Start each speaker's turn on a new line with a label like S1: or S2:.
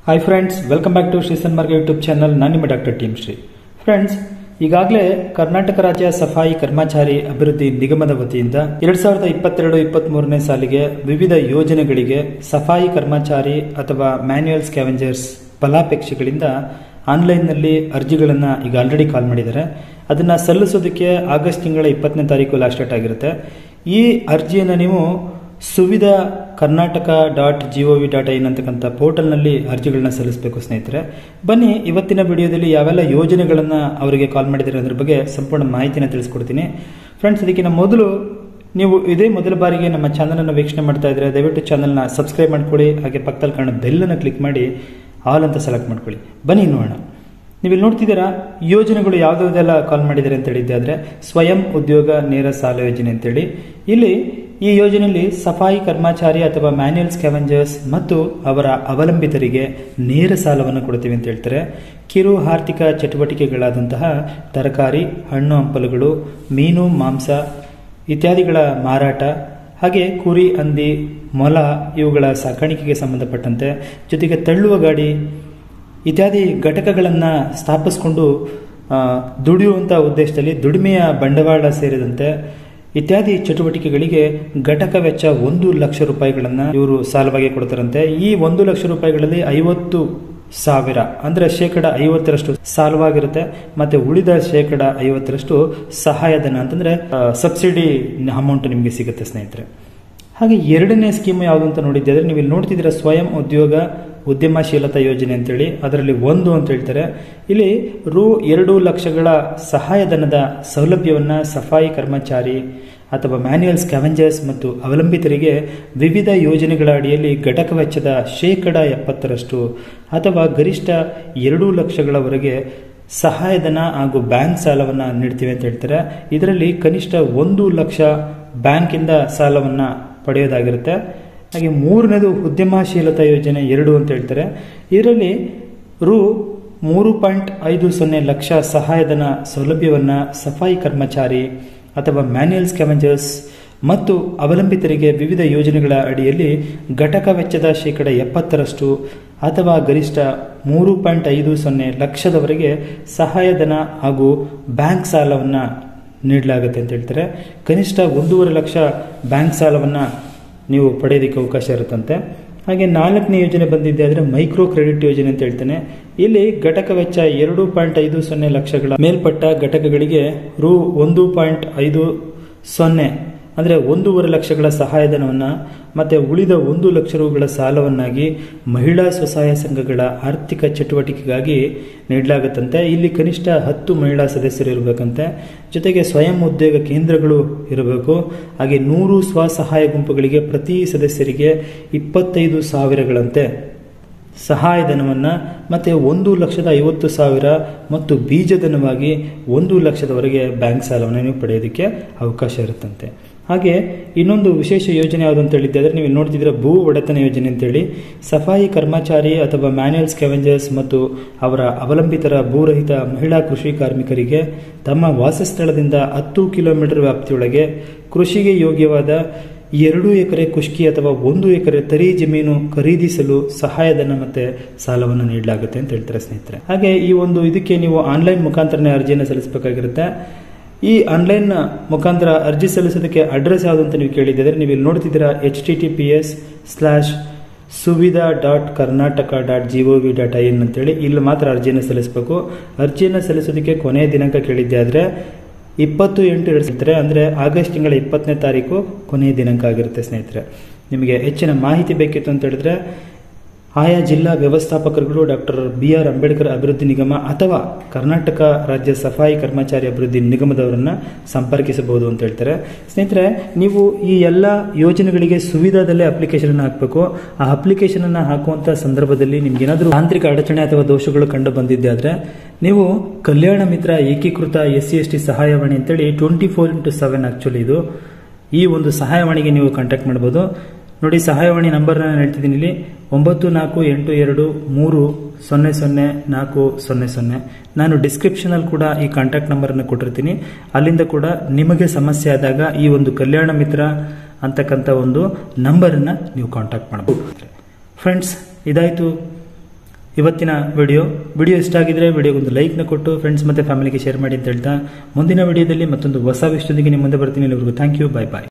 S1: hi friends welcome back to Shri Sanmarga YouTube channel ನಾನು ನಿಮ್ಮ doctor team Shri friends ಈಗಾಗಲೇ ಕರ್ನಾಟಕ ರಾಜ್ಯ ಸಫಾಯಿ ಕರ್ಮಚಾರಿ ಅಭಿವೃದ್ಧಿ ನಿಗಮದ ವತಿಯಿಂದ ಎರಡ್ ಸಾವಿರದ ಇಪ್ಪತ್ತೆರಡು ಇಪ್ಪತ್ತ್ ಮೂರನೇ ಸಾಲಿಗೆ ವಿವಿಧ ಯೋಜನೆಗಳಿಗೆ ಸಫಾಯಿ ಕರ್ಮಚಾರಿ ಅಥವಾ ಮ್ಯಾನ್ಯುಯಲ್ ಸ್ಕ್ಯಾವೆಂಜರ್ಸ್ ಫಲಾಪೇಕ್ಷೆಗಳಿಂದ ಆನ್ಲೈನ್ನಲ್ಲಿ ಅರ್ಜಿಗಳನ್ನು ಈಗ ಆಲ್ರೆಡಿ ಕಾಲ್ ಮಾಡಿದ್ದಾರೆ ಅದನ್ನು ಸಲ್ಲಿಸೋದಕ್ಕೆ ಆಗಸ್ಟ್ ತಿಂಗಳ ಇಪ್ಪತ್ತನೇ ತಾರೀಕು ಲಾಸ್ಟ್ ಡೇಟ್ ಆಗಿರುತ್ತೆ ಈ ಅರ್ಜಿಯನ್ನು ನೀವು Suvidha Karnataka dot G O V dot in ಅಂತಕ್ಕಂಥ ಪೋರ್ಟಲ್ನಲ್ಲಿ ಅರ್ಜಿಗಳನ್ನ ಸಲ್ಲಿಸಬೇಕು ಸ್ನೇಹಿತರೆ ಬನ್ನಿ ಇವತ್ತಿನ ವಿಡಿಯೋದಲ್ಲಿ ಯಾವೆಲ್ಲ ಯೋಜನೆಗಳನ್ನು ಅವರಿಗೆ ಕಾಲ್ ಮಾಡಿದ್ದಾರೆ ಅದ್ರ ಬಗ್ಗೆ ಸಂಪೂರ್ಣ ಮಾಹಿತಿನ ತಿಳಿಸ್ಕೊಡ್ತೀನಿ ಫ್ರೆಂಡ್ಸ್ ಅದಕ್ಕಿಂತ ಮೊದಲು ನೀವು ಇದೇ ಮೊದಲ ಬಾರಿಗೆ ನಮ್ಮ ಚಾನಲನ್ನು ವೀಕ್ಷಣೆ ಮಾಡ್ತಾ ಇದ್ರೆ ದಯವಿಟ್ಟು ಚಾನಲ್ನ ಸಬ್ಸ್ಕ್ರೈಬ್ ಮಾಡ್ಕೊಳ್ಳಿ ಹಾಗೆ ಪಕ್ಕದಲ್ಲಿ ಕಾಣೋ ಬೆಲ್ಲನ್ನು ಕ್ಲಿಕ್ ಮಾಡಿ ಆಲ್ ಅಂತ ಸೆಲೆಕ್ಟ್ ಮಾಡ್ಕೊಳ್ಳಿ ಬನ್ನಿ ನೋಡೋಣ ನೀವು ಇಲ್ಲಿ ನೋಡ್ತಿದ್ದೀರಾ ಯೋಜನೆಗಳು ಯಾವುದೆಲ್ಲ ಕಾಲ್ ಮಾಡಿದ್ದಾರೆ ಅಂತ ಹೇಳಿದ್ದೆ ಆದರೆ ಸ್ವಯಂ ಉದ್ಯೋಗ ನೇರ ಸಾಲ ಯೋಜನೆ ಅಂತೇಳಿ ಇಲ್ಲಿ ಈ ಯೋಜನೆಯಲ್ಲಿ ಸಫಾಯಿ ಕರ್ಮಚಾರಿ ಅಥವಾ ಮ್ಯಾನ್ಯುಯಲ್ ಸ್ಕ್ಯಾವೆಂಜರ್ಸ್ ಮತ್ತು ಅವರ ಅವಲಂಬಿತರಿಗೆ ನೇರ ಸಾಲವನ್ನು ಕೊಡ್ತೀವಿ ಅಂತ ಹೇಳ್ತಾರೆ ಕಿರು ಆರ್ಥಿಕ ಚಟುವಟಿಕೆಗಳಾದಂತಹ ತರಕಾರಿ ಹಣ್ಣು ಹಂಪಲುಗಳು ಮೀನು ಮಾಂಸ ಇತ್ಯಾದಿಗಳ ಮಾರಾಟ ಹಾಗೆ ಕುರಿ ಹಂದಿ ಮೊಲ ಇವುಗಳ ಸಾಕಾಣಿಕೆಗೆ ಸಂಬಂಧಪಟ್ಟಂತೆ ಜೊತೆಗೆ ತಳ್ಳುವ ಗಾಡಿ ಇತ್ಯಾದಿ ಘಟಕಗಳನ್ನು ಸ್ಥಾಪಿಸಿಕೊಂಡು ದುಡಿಯುವಂಥ ಉದ್ದೇಶದಲ್ಲಿ ದುಡಿಮೆಯ ಬಂಡವಾಳ ಸೇರಿದಂತೆ ಇತ್ಯಾದಿ ಚಟುವಟಿಕೆಗಳಿಗೆ ಘಟಕ ವೆಚ್ಚ ಒಂದು ಲಕ್ಷ ರೂಪಾಯಿಗಳನ್ನು ಇವರು ಸಾಲವಾಗಿ ಕೊಡ್ತಾರಂತೆ ಈ ಒಂದು ಲಕ್ಷ ರೂಪಾಯಿಗಳಲ್ಲಿ ಐವತ್ತು ಸಾವಿರ ಅಂದ್ರೆ ಶೇಕಡ ಐವತ್ತರಷ್ಟು ಸಾಲವಾಗಿರುತ್ತೆ ಮತ್ತೆ ಉಳಿದ ಶೇಕಡ ಐವತ್ತರಷ್ಟು ಸಹಾಯಧನ ಅಂತಂದ್ರೆ ಸಬ್ಸಿಡಿ ಅಮೌಂಟ್ ನಿಮಗೆ ಸಿಗುತ್ತೆ ಸ್ನೇಹಿತರೆ ಹಾಗೆ ಎರಡನೇ ಸ್ಕೀಮ್ ಯಾವುದು ಅಂತ ನೋಡಿದ್ದೆ ಅಂದ್ರೆ ನೀವು ಇಲ್ಲಿ ನೋಡ್ತಿದ್ದೀರಾ ಸ್ವಯಂ ಉದ್ಯೋಗ ಉದ್ಯಮಶೀಲತಾ ಯೋಜನೆ ಅಂತೇಳಿ ಅದರಲ್ಲಿ ಒಂದು ಅಂತ ಹೇಳ್ತಾರೆ ಇಲ್ಲಿ ರು ಎರಡು ಲಕ್ಷಗಳ ಸಹಾಯಧನದ ಸೌಲಭ್ಯವನ್ನು ಸಫಾಯಿ ಕರ್ಮಚಾರಿ ಅಥವಾ ಮ್ಯಾನ್ಯುಯಲ್ ಸ್ಕ್ಯಾವೆಂಜರ್ಸ್ ಮತ್ತು ಅವಲಂಬಿತರಿಗೆ ವಿವಿಧ ಯೋಜನೆಗಳ ಅಡಿಯಲ್ಲಿ ಘಟಕ ವೆಚ್ಚದ ಶೇಕಡ ಎಪ್ಪತ್ತರಷ್ಟು ಅಥವಾ ಗರಿಷ್ಠ ಎರಡು ಲಕ್ಷಗಳವರೆಗೆ ಸಹಾಯಧನ ಹಾಗೂ ಬ್ಯಾಂಕ್ ಸಾಲವನ್ನು ನೀಡ್ತೀವಿ ಅಂತ ಹೇಳ್ತಾರೆ ಇದರಲ್ಲಿ ಕನಿಷ್ಠ ಒಂದು ಲಕ್ಷ ಬ್ಯಾಂಕಿಂದ ಸಾಲವನ್ನು ಪಡೆಯೋದಾಗಿರುತ್ತೆ ಹಾಗೆ ಮೂರನೇದು ಉದ್ಯಮಶೀಲತಾ ಯೋಜನೆ ಎರಡು ಅಂತ ಹೇಳ್ತಾರೆ ಇದರಲ್ಲಿ ರು ಮೂರು ಪಾಯಿಂಟ್ ಐದು ಸೊನ್ನೆ ಲಕ್ಷ ಸಹಾಯಧನ ಸೌಲಭ್ಯವನ್ನು ಸಫಾಯಿ ಕರ್ಮಚಾರಿ ಅಥವಾ ಮ್ಯಾನ್ಯುಯಲ್ ಸ್ಕ್ಯಾವೆಂಜರ್ಸ್ ಮತ್ತು ಅವಲಂಬಿತರಿಗೆ ವಿವಿಧ ಯೋಜನೆಗಳ ಅಡಿಯಲ್ಲಿ ಘಟಕ ವೆಚ್ಚದ ಶೇಕಡ ಎಪ್ಪತ್ತರಷ್ಟು ಅಥವಾ ಗರಿಷ್ಠ ಮೂರು ಪಾಯಿಂಟ್ ಐದು ಸೊನ್ನೆ ಲಕ್ಷದವರೆಗೆ ಸಹಾಯಧನ ಹಾಗೂ ಬ್ಯಾಂಕ್ ಸಾಲವನ್ನು ನೀಡಲಾಗುತ್ತೆ ಅಂತ ಹೇಳ್ತಾರೆ ಕನಿಷ್ಠ ಒಂದೂವರೆ ಲಕ್ಷ ಬ್ಯಾಂಕ್ ಸಾಲವನ್ನು ನೀವು ಪಡೆಯೋದಕ್ಕೆ ಅವಕಾಶ ಇರುತ್ತಂತೆ ಹಾಗೆ ನಾಲ್ಕನೇ ಯೋಜನೆ ಬಂದಿದ್ದೆ ಆದರೆ ಮೈಕ್ರೋ ಕ್ರೆಡಿಟ್ ಯೋಜನೆ ಅಂತ ಹೇಳ್ತೇನೆ ಇಲ್ಲಿ ಘಟಕ ವೆಚ್ಚ ಎರಡು ಪಾಯಿಂಟ್ ಐದು ಸೊನ್ನೆ ಲಕ್ಷಗಳ ಮೇಲ್ಪಟ್ಟ ಘಟಕಗಳಿಗೆ ರು ಒಂದು ಪಾಯಿಂಟ್ ಐದು ಸೊನ್ನೆ ಅಂದರೆ ಒಂದೂವರೆ ಲಕ್ಷಗಳ ಸಹಾಯಧನವನ್ನು ಮತ್ತು ಉಳಿದ ಒಂದು ಲಕ್ಷ ರೂಗಳ ಸಾಲವನ್ನಾಗಿ ಮಹಿಳಾ ಸ್ವಸಹಾಯ ಸಂಘಗಳ ಆರ್ಥಿಕ ಚಟುವಟಿಕೆಗಾಗಿ ನೀಡಲಾಗುತ್ತಂತೆ ಇಲ್ಲಿ ಕನಿಷ್ಠ ಹತ್ತು ಮಹಿಳಾ ಸದಸ್ಯರು ಇರಬೇಕಂತೆ ಜೊತೆಗೆ ಸ್ವಯಂ ಉದ್ಯೋಗ ಕೇಂದ್ರಗಳು ಇರಬೇಕು ಹಾಗೆ ನೂರು ಸ್ವಸಹಾಯ ಗುಂಪುಗಳಿಗೆ ಪ್ರತಿ ಸದಸ್ಯರಿಗೆ ಇಪ್ಪತ್ತೈದು ಸಾವಿರಗಳಂತೆ ಸಹಾಯಧನವನ್ನು ಮತ್ತು ಒಂದು ಲಕ್ಷದ ಐವತ್ತು ಸಾವಿರ ಮತ್ತು ಬೀಜಧನವಾಗಿ ಒಂದು ಲಕ್ಷದವರೆಗೆ ಬ್ಯಾಂಕ್ ಸಾಲವನ್ನು ನೀವು ಪಡೆಯೋದಕ್ಕೆ ಅವಕಾಶ ಇರುತ್ತಂತೆ ಹಾಗೆ ಇನ್ನೊಂದು ವಿಶೇಷ ಯೋಜನೆ ಯಾವುದು ಅಂತ ಹೇಳಿದ್ದೆ ಅಂದರೆ ನೀವು ನೋಡ್ತಿದ್ರೆ ಭೂ ಒಡೆತನ ಯೋಜನೆ ಅಂತೇಳಿ ಸಫಾಯಿ ಕರ್ಮಚಾರಿ ಅಥವಾ ಮ್ಯಾನ್ಯುಯಲ್ ಸ್ಕ್ಯಾವೆಂಜರ್ಸ್ ಮತ್ತು ಅವರ ಅವಲಂಬಿತರ ಭೂರಹಿತ ಮಹಿಳಾ ಕೃಷಿ ಕಾರ್ಮಿಕರಿಗೆ ತಮ್ಮ ವಾಸಸ್ಥಳದಿಂದ ಹತ್ತು ಕಿಲೋಮೀಟರ್ ವ್ಯಾಪ್ತಿಯೊಳಗೆ ಕೃಷಿಗೆ ಯೋಗ್ಯವಾದ ಎರಡು ಎಕರೆ ಕುಷ್ಕಿ ಅಥವಾ ಒಂದು ಎಕರೆ ತರಿ ಜಮೀನು ಖರೀದಿಸಲು ಸಹಾಯಧನ ಮತ್ತೆ ಸಾಲವನ್ನು ನೀಡಲಾಗುತ್ತೆ ಅಂತ ಹೇಳ್ತಾರೆ ಸ್ನೇಹಿತರೆ ಹಾಗೆ ಈ ಒಂದು ಇದಕ್ಕೆ ನೀವು ಆನ್ಲೈನ್ ಮುಖಾಂತರನೇ ಅರ್ಜಿಯನ್ನು ಸಲ್ಲಿಸಬೇಕಾಗಿರುತ್ತೆ ಈ ಆನ್ಲೈನ್ ಮುಖಾಂತರ ಅರ್ಜಿ ಸಲ್ಲಿಸೋದಕ್ಕೆ ಅಡ್ರೆಸ್ ಯಾವುದು ಅಂತ ನೀವು ಕೇಳಿದ್ದರೆ ನೀವು ಇಲ್ಲಿ ನೋಡ್ತಿದ್ದೀರಾ H T T P S slash Suvidha dot Karnataka dot G O V dot I N ಅಂತೇಳಿ ಇಲ್ಲಿ ಮಾತ್ರ ಅರ್ಜಿಯನ್ನು ಸಲ್ಲಿಸಬೇಕು ಅರ್ಜಿಯನ್ನು ಸಲ್ಲಿಸೋದಕ್ಕೆ ಕೊನೆಯ ದಿನಾಂಕ ಕೇಳಿದ್ದೆ ಆದರೆ ಇಪ್ಪತ್ತು ಎಂಟು ಎರಡು ಸ್ನೇಹಿತರೆ ಅಂದರೆ ಆಗಸ್ಟ್ ತಿಂಗಳ ಇಪ್ಪತ್ತನೇ ತಾರೀಕು ಕೊನೆಯ ದಿನಾಂಕ ಆಗಿರುತ್ತೆ ಸ್ನೇಹಿತರೆ ನಿಮಗೆ ಹೆಚ್ಚಿನ ಮಾಹಿತಿ ಬೇಕಿತ್ತು ಅಂತ ಹೇಳಿದ್ರೆ ಆಯಾ ಜಿಲ್ಲಾ ವ್ಯವಸ್ಥಾಪಕರುಗಳು ಡಾಕ್ಟರ್ ಬಿ ಆರ್ ಅಂಬೇಡ್ಕರ್ ಅಭಿವೃದ್ಧಿ ನಿಗಮ ಅಥವಾ ಕರ್ನಾಟಕ ರಾಜ್ಯ ಸಫಾಯಿ ಕರ್ಮಚಾರಿ ಅಭಿವೃದ್ಧಿ ನಿಗಮದವರನ್ನು ಸಂಪರ್ಕಿಸಬಹುದು ಅಂತ ಹೇಳ್ತಾರೆ ಸ್ನೇಹಿತರೆ ನೀವು ಈ ಎಲ್ಲ ಯೋಜನೆಗಳಿಗೆ ಸುವಿಧಾದಲ್ಲೇ ಅಪ್ಲಿಕೇಶನ್ ಹಾಕಬೇಕು ಆ ಅಪ್ಲಿಕೇಶನ್ ಅನ್ನು ಹಾಕುವಂತ ಸಂದರ್ಭದಲ್ಲಿ ನಿಮ್ಗೆ ಏನಾದರೂ ತಾಂತ್ರಿಕ ಅಡಚಣೆ ಅಥವಾ ದೋಷಗಳು ಕಂಡು ಬಂದಿದ್ದೆ ಆದರೆ ನೀವು ಕಲ್ಯಾಣ ಮಿತ್ರ ಏಕೀಕೃತ ಎಸ್ ಸಿ ಎಸ್ ಟಿ ಸಹಾಯವಾಣಿ ಅಂತೇಳಿ twenty four into seven actually ಇದು ಈ ಒಂದು ಸಹಾಯವಾಣಿಗೆ ನೀವು ಕಾಂಟ್ಯಾಕ್ಟ್ ಮಾಡ್ಬೋದು ನೋಡಿ ಸಹಾಯವಾಣಿ ನಂಬರ್ ನಾನು ಹೇಳ್ತಿದ್ದೀನಿ ಇಲ್ಲಿ ಒಂಬತ್ತು ನಾಲ್ಕು ಎಂಟು ಎರಡು ಮೂರು ಸೊನ್ನೆ ಸೊನ್ನೆ ನಾಲ್ಕು ಸೊನ್ನೆ ಸೊನ್ನೆ ನಾನು ಡಿಸ್ಕ್ರಿಪ್ಷನಲ್ಲಿ ಕೂಡ ಈ ಕಾಂಟ್ಯಾಕ್ಟ್ ನಂಬರನ್ನು ಕೊಟ್ಟಿರ್ತೀನಿ ಅಲ್ಲಿಂದ ಕೂಡ ನಿಮಗೆ ಸಮಸ್ಯೆ ಆದಾಗ ಈ ಒಂದು ಕಲ್ಯಾಣ ಮಿತ್ರ ಅಂತಕ್ಕಂಥ ಒಂದು ನಂಬರನ್ನು ನೀವು ಕಾಂಟ್ಯಾಕ್ಟ್ ಮಾಡಬಹುದು ಫ್ರೆಂಡ್ಸ್ ಇದಾಯಿತು ಇವತ್ತಿನ ವಿಡಿಯೋ ವಿಡಿಯೋ ಇಷ್ಟ ಆಗಿದ್ರೆ ವಿಡಿಯೋಗೊಂದು ಲೈಕ್ನ ಕೊಟ್ಟು ಫ್ರೆಂಡ್ಸ್ ಮತ್ತು ಫ್ಯಾಮಿಲಿಗೆ ಶೇರ್ ಮಾಡಿ ಅಂತ ಹೇಳ್ತಾ ಮುಂದಿನ ವಿಡಿಯೋದಲ್ಲಿ ಮತ್ತೊಂದು ಹೊಸ ವಿಷಯದೊಂದಿಗೆ ನಿಮ್ಮ ಮುಂದೆ ಬರ್ತೀನಿ ಎಲ್ಲರಿಗೂ ಥ್ಯಾಂಕ್ ಯು ಬೈ ಬಾಯ್